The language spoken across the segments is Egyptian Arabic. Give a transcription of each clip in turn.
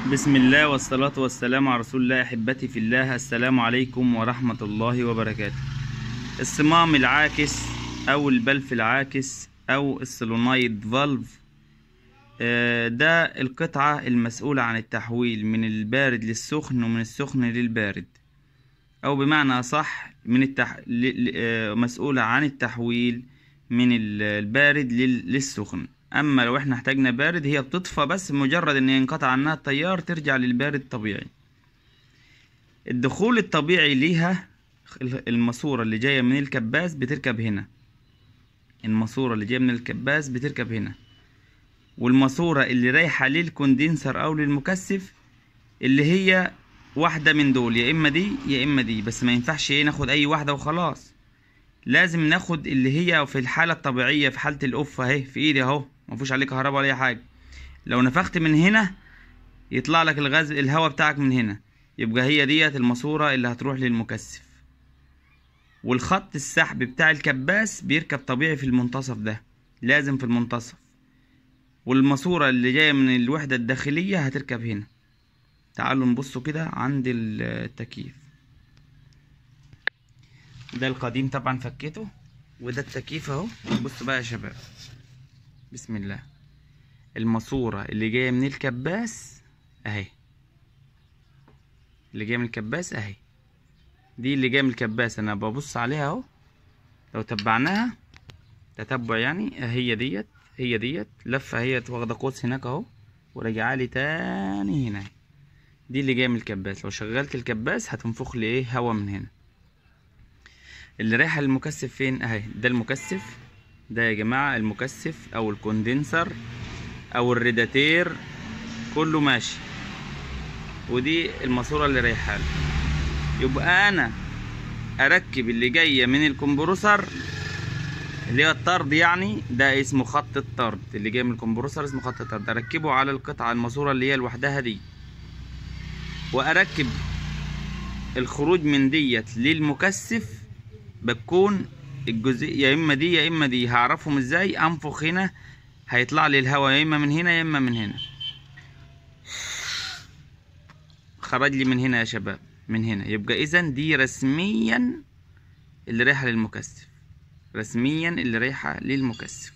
بسم الله والصلاة والسلام على رسول الله أحبتي في الله السلام عليكم ورحمة الله وبركاته الصمام العاكس أو البلف العاكس أو السولونايد فالف آه، ده القطعة المسؤولة عن التحويل من البارد للسخن ومن السخن للبارد أو بمعنى أصح من التح... ل... ل... آه، مسؤولة عن التحويل من ال- البارد لل... للسخن أما لو احنا احتاجنا بارد هي بتطفى بس مجرد إن ينقطع عنها التيار ترجع للبارد طبيعي الدخول الطبيعي ليها الماسورة اللي جاية من الكباس بتركب هنا الماسورة اللي جاية من الكباس بتركب هنا والماسورة اللي رايحة للكوندنسر أو للمكثف اللي هي واحدة من دول يا إما دي يا إما دي بس ما ينفعش إيه ناخد أي واحدة وخلاص لازم ناخد اللي هي في الحالة الطبيعية في حالة الأوف أهي في إيدي أهو مفيش عليه كهرباء ولا أي حاجة لو نفخت من هنا يطلع لك الغاز الهواء بتاعك من هنا يبقى هي ديت الماسورة اللي هتروح للمكثف والخط السحب بتاع الكباس بيركب طبيعي في المنتصف ده لازم في المنتصف والماسورة اللي جاية من الوحدة الداخلية هتركب هنا تعالوا نبصوا كده عند التكييف ده القديم طبعا فكيته وده التكييف اهو بصوا بقى يا شباب بسم الله الماسورة اللي جاية من الكباس اهي اللي جاية من الكباس اهي دي اللي جاية من الكباس انا ببص عليها اهو لو تبعناها تتبع يعني هي ديت هي ديت لفة هي واخدة قوس هناك اهو وراجعة لي تاني هنا دي اللي جاية من الكباس لو شغلت الكباس هتنفخ لي ايه هوا من هنا اللي رايحة للمكثف فين اهي ده المكثف ده يا جماعة المكثف او الكوندنسر او الريداتير كله ماشي ودي الماسورة اللي رايحة له يبقى انا اركب اللي جاية من الكمبروسر اللي هو الطرد يعني ده اسمه خط الطرد اللي جاي من الكمبروسر اسمه خط الطرد اركبه على القطعة الماسورة اللي هي لوحدها دي واركب الخروج من ديت للمكثف بتكون الجزء يا اما دي يا اما دي هعرفهم ازاي انفخ هنا هيطلع لي الهواء يا اما من هنا يا اما من هنا خرج لي من هنا يا شباب من هنا يبقى اذا دي رسميا اللي رايحه للمكثف رسميا اللي رايحه للمكثف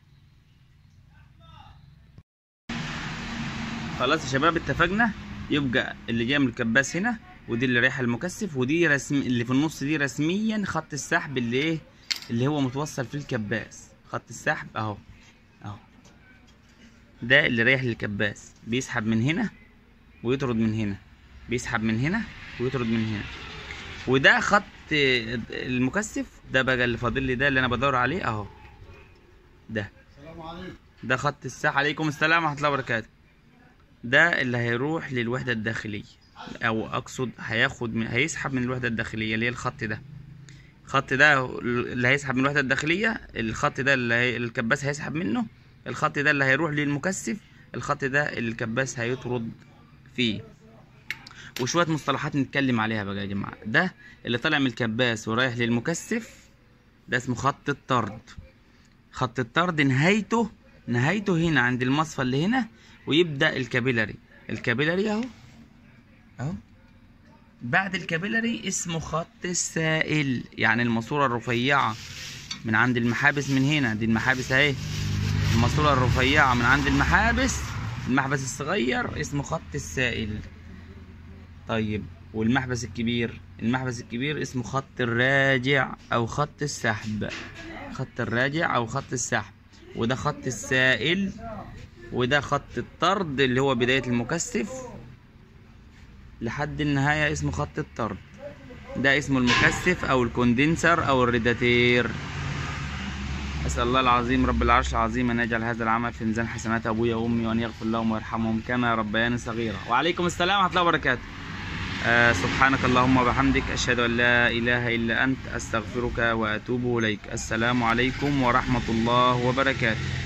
خلاص يا شباب اتفقنا يبقى اللي جاي من الكباس هنا ودي اللي رايحه للمكثف ودي رسم اللي في النص دي رسميا خط السحب اللي ايه اللي هو متوصل في الكباس خط السحب اهو اهو ده اللي رايح للكباس بيسحب من هنا ويطرد من هنا بيسحب من هنا ويطرد من هنا وده خط المكثف ده بقى اللي فاضل لي ده اللي انا بدور عليه اهو ده ده خط السحب عليكم السلام ورحمه الله وبركاته ده اللي هيروح للوحده الداخليه او اقصد هياخد من هيسحب من الوحده الداخليه اللي هي الخط ده الخط ده اللي هيسحب من الوحده الداخليه الخط ده اللي هي الكباس هيسحب منه الخط ده اللي هيروح للمكثف الخط ده اللي الكباس هيطرد فيه وشويه مصطلحات نتكلم عليها بقى يا جماعه ده اللي طالع من الكباس ورايح للمكثف ده اسمه خط الطرد خط الطرد نهايته نهايته هنا عند المصفى اللي هنا ويبدا الكابيلاري الكابيلاري اهو اهو بعد الكابيلاري اسمه خط السائل يعني الماسورة الرفيعة من عند المحابس من هنا دي المحابس اهي الماسورة الرفيعة من عند المحابس المحبس الصغير اسمه خط السائل طيب والمحبس الكبير المحبس الكبير اسمه خط الراجع او خط السحب خط الراجع او خط السحب وده خط السائل وده خط الطرد اللي هو بداية المكثف لحد النهاية اسمه خط الطرد ده اسمه المكثف او الكوندنسر او الريداتير اسال الله العظيم رب العرش العظيم ان يجعل هذا العمل في ميزان حسنات ابويا وامي وان يغفر لهم ويرحمهم كما ربياني صغيرا وعليكم السلام ورحمه الله وبركاته آه سبحانك اللهم وبحمدك اشهد ان لا اله الا انت استغفرك واتوب اليك السلام عليكم ورحمه الله وبركاته